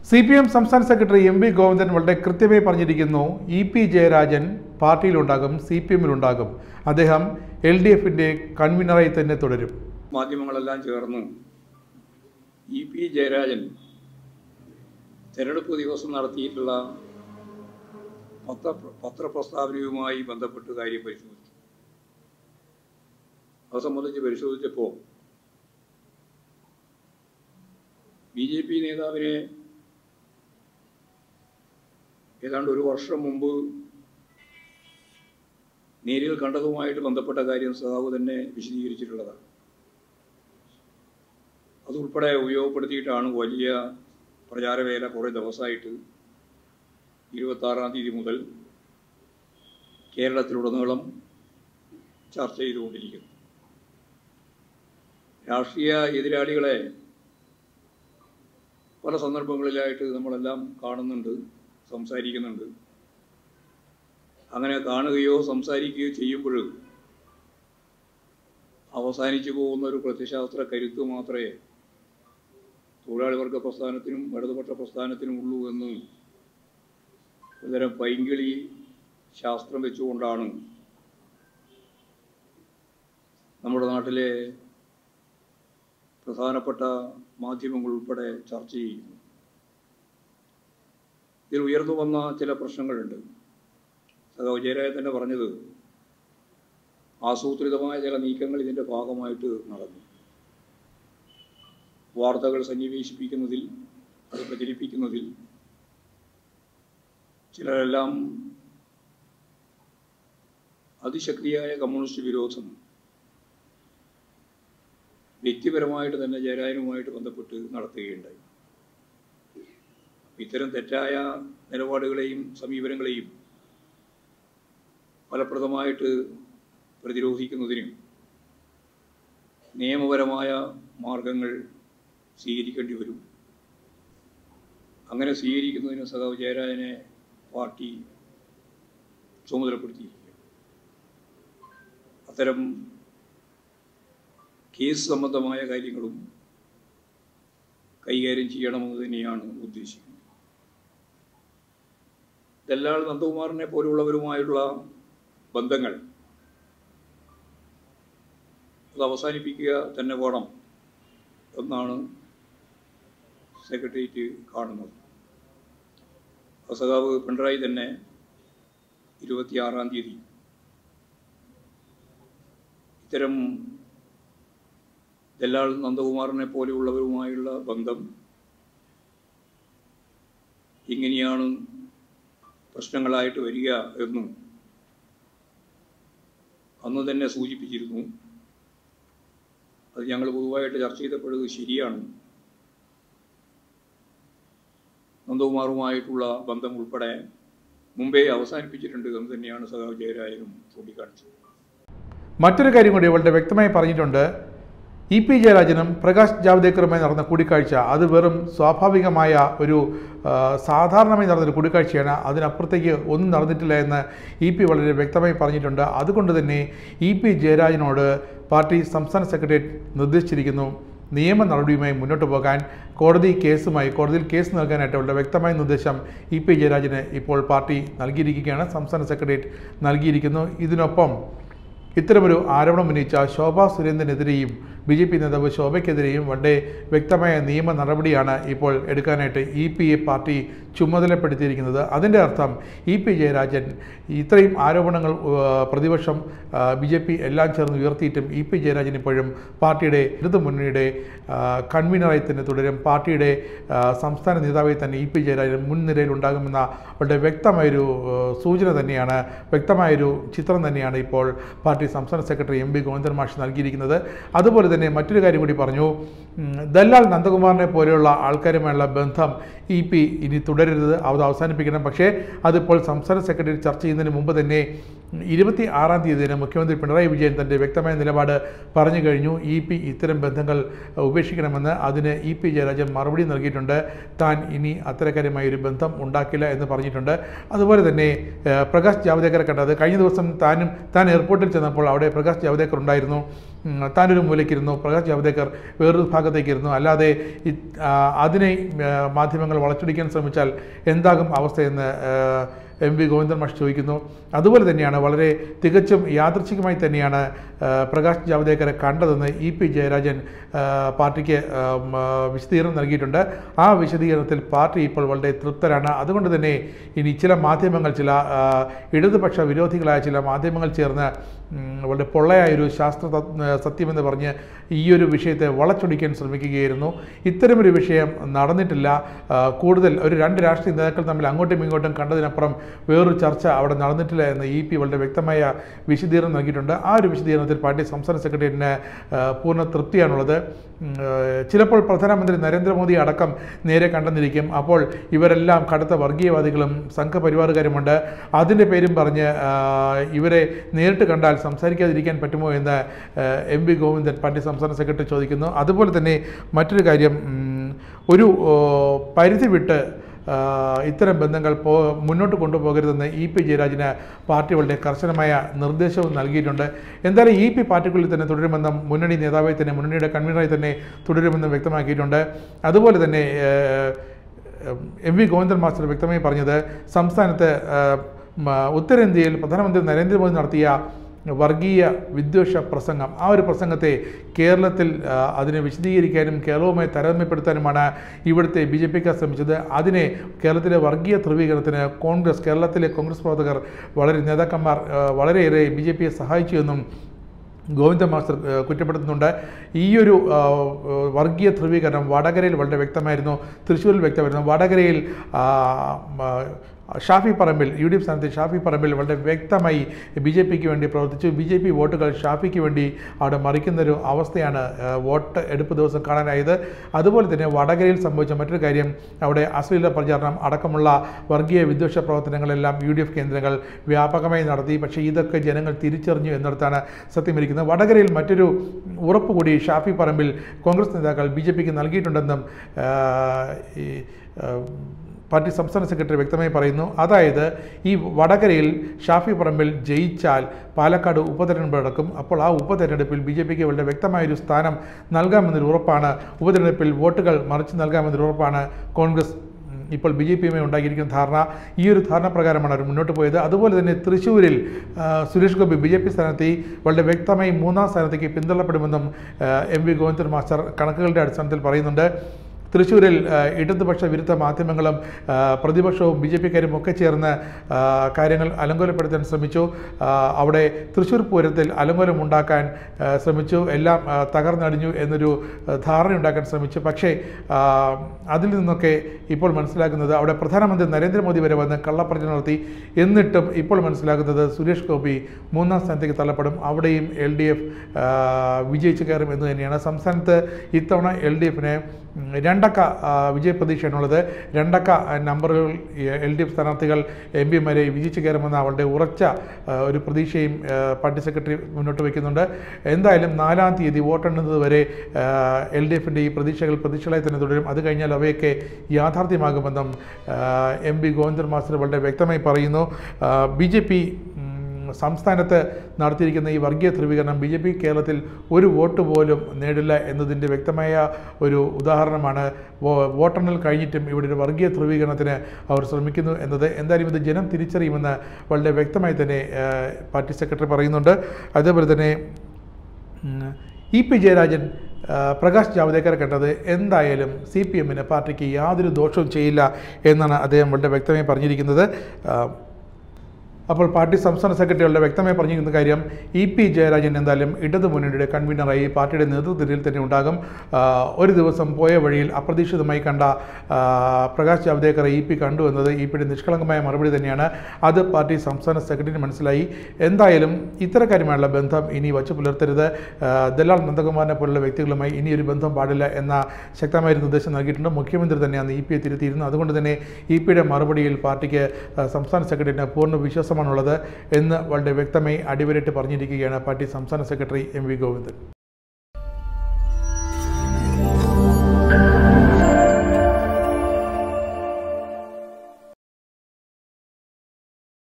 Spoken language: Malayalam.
സി പി എം സംസ്ഥാന സെക്രട്ടറി എം വി ഗോവിന്ദൻ വളരെ കൃത്യമായി പറഞ്ഞിരിക്കുന്നു ഇ പി ജയരാജൻ പാർട്ടിയിലുണ്ടാകും സി പി എമ്മിലുണ്ടാകും അദ്ദേഹം എൽ ഡി എഫിൻ്റെ കൺവീനറായി തന്നെ തുടരും മാധ്യമങ്ങളെല്ലാം ചേർന്ന് ഇ പി ജയരാജൻ തെരഞ്ഞെടുപ്പ് ദിവസം നടത്തിയിട്ടുള്ള പത്ര പത്രപ്രസ്താവനയുമായി ബന്ധപ്പെട്ട് കാര്യം പരിശോധിച്ചു അത് സംബന്ധിച്ച് പരിശോധിച്ചപ്പോൾ ബി ജെ പി നേതാവിനെ ഏതാണ്ട് ഒരു വർഷം മുമ്പ് നേരിൽ കണ്ടതുമായിട്ട് ബന്ധപ്പെട്ട കാര്യം സഖാവ് തന്നെ വിശദീകരിച്ചിട്ടുള്ളതാണ് അതുൾപ്പെടെ ഉപയോഗപ്പെടുത്തിയിട്ടാണ് വലിയ പ്രചാരവേല കുറേ ദിവസമായിട്ട് ഇരുപത്താറാം തീയതി മുതൽ കേരളത്തിലുടനീളം ചർച്ച ചെയ്തുകൊണ്ടിരിക്കുന്നു രാഷ്ട്രീയ എതിരാളികളെ പല സന്ദർഭങ്ങളിലായിട്ട് നമ്മളെല്ലാം കാണുന്നുണ്ട് സംസാരിക്കുന്നുണ്ട് അങ്ങനെ കാണുകയോ സംസാരിക്കുകയോ ചെയ്യുമ്പോൾ അവസാനിച്ചു പോകുന്ന ഒരു പ്രത്യശാസ്ത്ര കരുത്ത് മാത്രമേ തൊഴിലാളി വർഗ പ്രസ്ഥാനത്തിനും ഇടതുപക്ഷ പ്രസ്ഥാനത്തിനും ഉള്ളൂ എന്ന് ഒരുതരം പൈങ്കിളി ശാസ്ത്രം വെച്ചുകൊണ്ടാണ് നമ്മുടെ നാട്ടിലെ പ്രധാനപ്പെട്ട മാധ്യമങ്ങൾ ഉൾപ്പെടെ ചർച്ച ചെയ്യുന്നു ഇതിൽ ഉയർന്നു വന്ന ചില പ്രശ്നങ്ങളുണ്ട് സഖാവ് ജയരാജൻ തന്നെ പറഞ്ഞത് ആസൂത്രിതമായ ചില നീക്കങ്ങൾ ഇതിൻ്റെ ഭാഗമായിട്ട് നടന്നു വാർത്തകൾ സന്നിവേശിപ്പിക്കുന്നതിൽ അത് പ്രചരിപ്പിക്കുന്നതിൽ ചിലരെല്ലാം അതിശക്തിയായ കമ്മ്യൂണിസ്റ്റ് വിരോധം വ്യക്തിപരമായിട്ട് തന്നെ ജയരാജനുമായിട്ട് ബന്ധപ്പെട്ട് നടത്തുകയുണ്ടായി ഇത്തരം തെറ്റായ നിലപാടുകളെയും സമീപനങ്ങളെയും ഫലപ്രദമായിട്ട് പ്രതിരോധിക്കുന്നതിനും നിയമപരമായ മാർഗങ്ങൾ സ്വീകരിക്കേണ്ടി വരും അങ്ങനെ സ്വീകരിക്കുന്നതിന് സഖാവ് ജയരാജനെ പാർട്ടി ചുമതലപ്പെടുത്തിയിരിക്കുക അത്തരം കേസ് സംബന്ധമായ കാര്യങ്ങളും കൈകാര്യം ചെയ്യണമെന്ന് തന്നെയാണ് ഉദ്ദേശിക്കുന്നത് ദല്ലാൾ നന്ദകുമാറിനെ പോലുള്ളവരുമായുള്ള ബന്ധങ്ങൾ അത് അവസാനിപ്പിക്കുക തന്നെ വേണം എന്നാണ് സെക്രട്ടേറിയറ്റ് കാണുന്നത് സഖാവ് പിണറായി തന്നെ ഇരുപത്തിയാറാം തീയതി ഇത്തരം ദല്ലാൾ നന്ദകുമാറിനെ പോലെയുള്ളവരുമായുള്ള ബന്ധം ഇങ്ങനെയാണ് പ്രശ്നങ്ങളായിട്ട് വരിക എന്നും അന്ന് തന്നെ സൂചിപ്പിച്ചിരുന്നു അത് ഞങ്ങൾ പൊതുവായിട്ട് ചർച്ച ചെയ്തപ്പോഴത് ശരിയാണ് നന്ദകുമാറുമായിട്ടുള്ള ബന്ധം ഉൾപ്പെടെ മുമ്പേ അവസാനിപ്പിച്ചിട്ടുണ്ട് എന്ന് തന്നെയാണ് സഖാവ് ജയരാജനും ചൂണ്ടിക്കാണിച്ചത് മറ്റൊരു കാര്യം കൂടി വളരെ വ്യക്തമായി പറഞ്ഞിട്ടുണ്ട് ഇ പി ജയരാജനും പ്രകാശ് ജാവ്ദേക്കറുമായി നടന്ന കൂടിക്കാഴ്ച അത് വെറും സ്വാഭാവികമായ ഒരു ആ, സാധാരണമായി നടന്നൊരു കൂടിക്കാഴ്ചയാണ് അതിനപ്പുറത്തേക്ക് ഒന്നും നടന്നിട്ടില്ല എന്ന് ഇ പി വളരെ വ്യക്തമായി പറഞ്ഞിട്ടുണ്ട് അതുകൊണ്ട് തന്നെ ഇ പി ജയരാജനോട് പാർട്ടി സംസ്ഥാന സെക്രട്ടേറിയറ്റ് നിർദ്ദേശിച്ചിരിക്കുന്നു നിയമ നടപടിയുമായി മുന്നോട്ട് പോകാൻ കോടതി കേസുമായി കോടതിയിൽ കേസ് നൽകാനായിട്ട് വളരെ വ്യക്തമായ നിർദ്ദേശം ഇ പി ജയരാജന് ഇപ്പോൾ പാർട്ടി നൽകിയിരിക്കുകയാണ് സംസ്ഥാന സെക്രട്ടേറിയറ്റ് നൽകിയിരിക്കുന്നു ഇതിനൊപ്പം ഇത്തരമൊരു ആരോപണം ഉന്നയിച്ച ശോഭാ സുരേന്ദ്രനെതിരെയും ബി ജെ പി നേതാവ് ശോഭയ്ക്കെതിരെയും വളരെ വ്യക്തമായ നിയമ നടപടിയാണ് ഇപ്പോൾ എടുക്കാനായിട്ട് ഇ പി എ പാർട്ടി ചുമതലപ്പെടുത്തിയിരിക്കുന്നത് അതിൻ്റെ അർത്ഥം ഇ പി ജയരാജൻ ഇത്രയും ആരോപണങ്ങൾ ആ, പ്രതിപക്ഷം ബി ജെ പി എല്ലാം ചേർന്ന് ഉയർത്തിയിട്ടും ഇ പി ജയരാജൻ ഇപ്പോഴും പാർട്ടിയുടെ ഇടതു മുന്നണിയുടെ ആ, കൺവീനറായി തന്നെ തുടരും പാർട്ടിയുടെ ആ, സംസ്ഥാന നേതാവായി തന്നെ ഇ പി ജയരാജൻ മുൻനിരയിൽ ഉണ്ടാകുമെന്ന വളരെ വ്യക്തമായൊരു ആ, സൂചന തന്നെയാണ് വ്യക്തമായൊരു ചിത്രം തന്നെയാണ് ഇപ്പോൾ പാർട്ടി സംസ്ഥാന സെക്രട്ടറി എം പി ഗോവിന്ദൻ മാഷ് നൽകിയിരിക്കുന്നത് അതുപോലെ തന്നെ മറ്റൊരു കാര്യം കൂടി പറഞ്ഞു ഉം, ദല്ലാൽ നന്ദകുമാറിനെ പോലെയുള്ള ആൾക്കാരുമായുള്ള ബന്ധം ഇ പി ഇനി തുടരരുത് അത് അവസാനിപ്പിക്കണം പക്ഷേ അതിപ്പോൾ സംസ്ഥാന സെക്രട്ടറി ചർച്ച ചെയ്യുന്നതിന് മുമ്പ് തന്നെ ഇരുപത്തി ആറാം തീയതി തന്നെ മുഖ്യമന്ത്രി പിണറായി വിജയൻ തൻ്റെ വ്യക്തമായ നിലപാട് പറഞ്ഞു കഴിഞ്ഞു ഇ പി ഇത്തരം ബന്ധങ്ങൾ ഉപേക്ഷിക്കണമെന്ന് അതിന് ഇ പി ജയരാജൻ മറുപടി നൽകിയിട്ടുണ്ട് താൻ ഇനി അത്തരക്കാരുമായി ഒരു ബന്ധം ഉണ്ടാക്കില്ല എന്ന് പറഞ്ഞിട്ടുണ്ട് അതുപോലെ തന്നെ ഏഹ്, പ്രകാശ് ജാവ്ദേക്കറെ കണ്ടത് കഴിഞ്ഞ ദിവസം താനും താൻ എയർപോർട്ടിൽ ചെന്നപ്പോൾ അവിടെ പ്രകാശ് ജാവ്ദേക്കർ ഉണ്ടായിരുന്നു ഉം, താനൊരു മൂലയ്ക്കിരുന്നു പ്രകാശ് ജാവ്ദേക്കർ വേറൊരു ഭാഗത്തേക്കിരുന്നു അല്ലാതെ ഇ- ആ, അതിനെ ആ, മാധ്യമങ്ങൾ വളച്ചൊടിക്കാൻ ശ്രമിച്ചാൽ എന്താകും അവസ്ഥയെന്ന് ആ, എം വി ഗോവിന്ദൻ മാഷ് ചോദിക്കുന്നു അതുപോലെ തന്നെയാണ് വളരെ തികച്ചും യാദൃച്ഛികമായി തന്നെയാണ് ആ, പ്രകാശ് ജാവ്ദേക്കറെ കണ്ടതെന്ന് ഇ പി ജയരാജൻ ആ, പാർട്ടിക്ക് ആ, ഉം, ആ, വിശദീകരണം നൽകിയിട്ടുണ്ട് ആ വിശദീകരണത്തിൽ പാർട്ടി ഇപ്പോൾ വളരെ തൃപ്തരാണ് അതുകൊണ്ട് തന്നെ ഇനി ചില മാധ്യമങ്ങൾ ചില ആ, ഇടതുപക്ഷ വിരോധികളായ ചില മാധ്യമങ്ങൾ ചേർന്ന് ഉം, വളരെ പൊള്ളയായൊരു ശാസ്ത്ര തത്വ- സത്യമെന്ന് പറഞ്ഞ് ഈ ഒരു വിഷയത്തെ വളച്ചൊടിക്കാൻ ശ്രമിക്കുകയായിരുന്നു ഇത്തരമൊരു വിഷയം നടന്നിട്ടില്ല ആ, കൂടുതൽ ഒരു രണ്ട് രാഷ്ട്രീയ നേതാക്കൾ തമ്മിൽ അങ്ങോട്ടും ഇങ്ങോട്ടും കണ്ടതിനപ്പുറം വേറൊരു ചർച്ച അവിടെ നടന്നിട്ടില്ല എന്ന് ഇ പി വളരെ വ്യക്തമായ വിശദീകരണം നൽകിയിട്ടുണ്ട് ആ ഒരു വിശദീകരണത്തിൽ പാർട്ടി സംസ്ഥാന സെക്രട്ടറിന് ആ, പൂർണ്ണ തൃപ്തിയാണുള്ളത് ഉം, ആ, ചിലപ്പോൾ പ്രധാനമന്ത്രി നരേന്ദ്രമോദി അടക്കം നേരെ കണ്ടെന്നിരിക്കും അപ്പോൾ ഇവരെല്ലാം കടുത്ത വർഗീയവാദികളും സംഘപരിവാറുകാരുമുണ്ട് അതിൻ്റെ പേരും പറഞ്ഞ് ആ, ഇവരെ നേരിട്ട് കണ്ടാൽ സംസാരിക്കാതിരിക്കാൻ പറ്റുമോ എന്ന് ആ, എം വി ഗോവിന്ദൻ പാർട്ടി സംസ്ഥാന സെക്രട്ടറി ചോദിക്കുന്നു അതുപോലെ തന്നെ മറ്റൊരു കാര്യം ഉം, ഒരു ഓ, പരിധി വിട്ട് ആ, ഇത്തരം ബന്ധങ്ങൾ പോ മുന്നോട്ട് കൊണ്ടുപോകരുതെന്ന് ഇ പി ജയരാജന് പാർട്ടി വളരെ കർശനമായ നിർദ്ദേശവും നൽകിയിട്ടുണ്ട് എന്തായാലും ഇ പി പാർട്ടിക്കുള്ളിൽ തന്നെ തുടരുമെന്നും മുന്നണി നേതാവായി തന്നെ മുന്നണിയുടെ കൺവീനറായി തന്നെ തുടരുമെന്നും വ്യക്തമാക്കിയിട്ടുണ്ട് അതുപോലെ തന്നെ ഏഹ്, എം വി ഗോവിന്ദൻ മാസ്റ്റർ വ്യക്തമായി പറഞ്ഞത് സംസ്ഥാനത്ത് ഏഹ്, മ- ഉത്തരേന്ത്യയിൽ പ്രധാനമന്ത്രി നരേന്ദ്രമോദി നടത്തിയ വർഗീയ വിദ്വേഷ പ്രസംഗം ആ ഒരു പ്രസംഗത്തെ കേരളത്തിൽ ആ, അതിനെ വിശദീകരിക്കാനും കേരളവുമായി താരതമ്യപ്പെടുത്താനുമാണ് ഇവിടുത്തെ ബി ജെ പിക്കാർ ശ്രമിച്ചത് അതിനെ കേരളത്തിലെ വർഗീയ ധ്രുവീകരണത്തിന് കോൺഗ്രസ് കേരളത്തിലെ കോൺഗ്രസ് പ്രവർത്തകർ വളരെ നേതാക്കന്മാർ ആ, വളരെയേറെ ബി ജെ പിയെ സഹായിച്ചു എന്നും ഗോവിന്ദ മാസ്റ്റർ ഏഹ്, കുറ്റപ്പെടുത്തുന്നുണ്ട് ഈ ഒരു ആ, ഏഹ്, വർഗീയ ധ്രുവീകരണം വടകരയിൽ വളരെ വ്യക്തമായിരുന്നു തൃശ്ശൂരിൽ വ്യക്തമായിരുന്നു വടകരയിൽ ആ, ആ, Shafi Parambil U D F സ്ഥാനത്ത് ഷാഫി പറമ്പിൽ വളരെ വ്യക്തമായി ബി ജെ പിക്ക് വേണ്ടി പ്രവർത്തിച്ചു ബി ജെ പി വോട്ടുകൾ ഷാഫിക്ക് വേണ്ടി അവിടെ മറിക്കുന്നൊരു അവസ്ഥയാണ് ഏഹ്, വോട്ട് എടുപ്പ് ദിവസം കാണാനായത് അതുപോലെ തന്നെ വടകരയിൽ സംഭവിച്ച മറ്റൊരു കാര്യം അവിടെ അശ്ലീല പ്രചാരണം അടക്കമുള്ള വർഗീയ വിദ്വേഷ പ്രവർത്തനങ്ങളെല്ലാം യു ഡി എഫ് കേന്ദ്രങ്ങൾ വ്യാപകമായി നടത്തി പക്ഷേ ഇതൊക്കെ ജനങ്ങൾ തിരിച്ചറിഞ്ഞു എന്നിടത്താണ് സത്യമിരിക്കുന്നത് വടകരയിൽ മറ്റൊരു ഉറപ്പ് കൂടി ഷാഫി പറമ്പിൽ കോൺഗ്രസ് നേതാക്കൾ ബി ജെ പിക്ക് നൽകിയിട്ടുണ്ടെന്നും ആ, ഈ ആ, പാർട്ടി സംസ്ഥാന സെക്രട്ടറി വ്യക്തമായി പറയുന്നു അതായത് ഈ വടകരയിൽ ഷാഫി പറമ്പിൽ ജയിച്ചാൽ പാലക്കാട് ഉപതെരഞ്ഞെടുപ്പ് നടക്കും അപ്പോൾ ആ ഉപതെരഞ്ഞെടുപ്പിൽ ബി ജെ പിക്ക് വളരെ വ്യക്തമായൊരു സ്ഥാനം നൽകാമെന്നൊരു ഉറപ്പാണ് ഉപതെരഞ്ഞെടുപ്പിൽ വോട്ടുകൾ മറിച്ച് നൽകാമെന്നൊരു ഉറപ്പാണ് കോൺഗ്രസ് ഉം, ഇപ്പോൾ ബി ജെ പിയുമായി ഉണ്ടാക്കിയിരിക്കുന്ന ധാരണ ഈ ഒരു ധാരണ പ്രകാരമാണ് അവർ മുന്നോട്ട് പോയത് അതുപോലെ തന്നെ തൃശ്ശൂരിൽ ആ, Suresh Gopi B J P സ്ഥാനത്തെ വളരെ വ്യക്തമായി മൂന്നാം സ്ഥാനത്തേക്ക് പിന്തള്ളപ്പെടുമെന്നും ആ, എം വി ഗോവിന്ദൻ മാസ്റ്റർ കണക്കുകളുടെ അടിസ്ഥാനത്തിൽ പറയുന്നുണ്ട് തൃശ്ശൂരിൽ ആ, ഇടതുപക്ഷ വിരുദ്ധ മാധ്യമങ്ങളും ആ, പ്രതിപക്ഷവും ബി ജെ പിക്കാരും ഒക്കെ ചേർന്ന് ആ, കാര്യങ്ങൾ അലങ്കോലപ്പെടുത്താൻ ശ്രമിച്ചു ആ, അവിടെ തൃശ്ശൂർ പൂരത്തിൽ അലങ്കോലം ഉണ്ടാക്കാൻ ആ, ശ്രമിച്ചു എല്ലാം ആ, തകർന്നടിഞ്ഞു എന്നൊരു ആ, ധാരണയുണ്ടാക്കാൻ ശ്രമിച്ചു പക്ഷേ ആ, അതിൽ നിന്നൊക്കെ ഇപ്പോൾ മനസ്സിലാക്കുന്നത് അവിടെ പ്രധാനമന്ത്രി നരേന്ദ്രമോദി വരെ വന്ന് കള്ളപ്രചരണം നടത്തി എന്നിട്ടും ഇപ്പോൾ മനസ്സിലാക്കുന്നത് സുരേഷ് ഗോപി മൂന്നാം സ്ഥാനത്തേക്ക് തള്ളപ്പെടും അവിടെയും എൽ ഡി എഫ് വിജയിച്ചു കയറും എന്ന് തന്നെയാണ് സംസ്ഥാനത്ത് ഇത്തവണ എൽ ഡി എഫിന് രണ്ടക്ക ആ, വിജയ പ്രതീക്ഷയാണുള്ളത് രണ്ടക്ക ആ, നമ്പറുകൾ എൽ ഡി എഫ് സ്ഥാനാർത്ഥികൾ എം പിമാരെ വിജയിച്ചു കയറുമെന്ന അവരുടെ ഉറച്ച ആ, ഒരു പ്രതീക്ഷയും ആ, പാർട്ടി സെക്രട്ടറി മുന്നോട്ട് വയ്ക്കുന്നുണ്ട് എന്തായാലും നാലാം തീയതി വോട്ടെണ്ണുന്നത് വരെ എൽ ഡി എഫിൻ്റെ ഈ പ്രതീക്ഷകൾ പ്രതീക്ഷകളായി തന്നെ തുടരും അത് കഴിഞ്ഞാൽ അവയൊക്കെ യാഥാർത്ഥ്യമാകുമെന്നും എം പി ഗോവിന്ദൻ മാസ്റ്റർ വളരെ വ്യക്തമായി പറയുന്നു ബി ജെ പി സംസ്ഥാനത്ത് നടത്തിയിരിക്കുന്ന ഈ വർഗീയ ധ്രുവീകരണം ബി ജെ പി കേരളത്തിൽ ഒരു വോട്ട് പോലും നേടില്ല എന്നതിൻ്റെ വ്യക്തമായ ഒരു ഉദാഹരണമാണ് വോ- വോട്ടെണ്ണൽ കഴിഞ്ഞിട്ടും ഇവിടെ ഒരു വർഗീയ ധ്രുവീകരണത്തിന് അവർ ശ്രമിക്കുന്നു എന്നത് എന്തായാലും ഇത് ജനം തിരിച്ചറിയുമെന്ന് വളരെ വ്യക്തമായി തന്നെ ആ, പാർട്ടി സെക്രട്ടറി പറയുന്നുണ്ട് അതേപോലെ തന്നെ ഉം, ഇ പി ജയരാജൻ ആ, പ്രകാശ് ജാവ്ദേക്കറെ കണ്ടത് എന്തായാലും സി പി എമ്മിന് പാർട്ടിക്ക് യാതൊരു ദോഷവും ചെയ്യില്ല എന്നാണ് അദ്ദേഹം വളരെ വ്യക്തമായി പറഞ്ഞിരിക്കുന്നത് ആ, അപ്പോൾ പാർട്ടി സംസ്ഥാന സെക്രട്ടറികളുടെ വ്യക്തമായി പറഞ്ഞിരിക്കുന്ന കാര്യം ഇ പി ജയരാജൻ എന്തായാലും ഇടതു മുന്നണിയുടെ കൺവീനറായി പാർട്ടിയുടെ നേതൃത്വത്തിൽ തന്നെ ഉണ്ടാകും ആ, ഒരു ദിവസം പോയ വഴിയിൽ അപ്രതീക്ഷിതമായി കണ്ട ആ, പ്രകാശ് ജാവ്ദേക്കറെ ഇ പി കണ്ടു എന്നത് ഇ പിയുടെ നിഷ്കളങ്കമായ മറുപടി തന്നെയാണ് അത് പാർട്ടി സംസ്ഥാന സെക്രട്ടറിന് മനസ്സിലായി എന്തായാലും ഇത്തരക്കാരുമായുള്ള ബന്ധം ഇനി വച്ചു പുലർത്തരുത് ആ, ദലാൽ നന്ദകുമാറിനെ പോലുള്ള വ്യക്തികളുമായി ഇനി ഒരു ബന്ധം പാടില്ല എന്ന ശക്തമായ ഒരു നിർദ്ദേശം നൽകിയിട്ടുണ്ട് മുഖ്യമന്ത്രി തന്നെയാണ് ഇ പിയെ തിരുത്തിയിരുന്നത് അതുകൊണ്ട് തന്നെ ഇ പിയുടെ മറുപടിയിൽ പാർട്ടിക്ക് ആ, സംസ്ഥാന സെക്രട്ടറിന് പൂർണ്ണ വിശ്വാസം വിശ്വാസമാണുള്ളത് എന്ന് വളരെ വ്യക്തമായി അടിവരയിട്ട് പറഞ്ഞിരിക്കുകയാണ് പാർട്ടി സംസ്ഥാന സെക്രട്ടറി എം വി ഗോവിന്ദൻ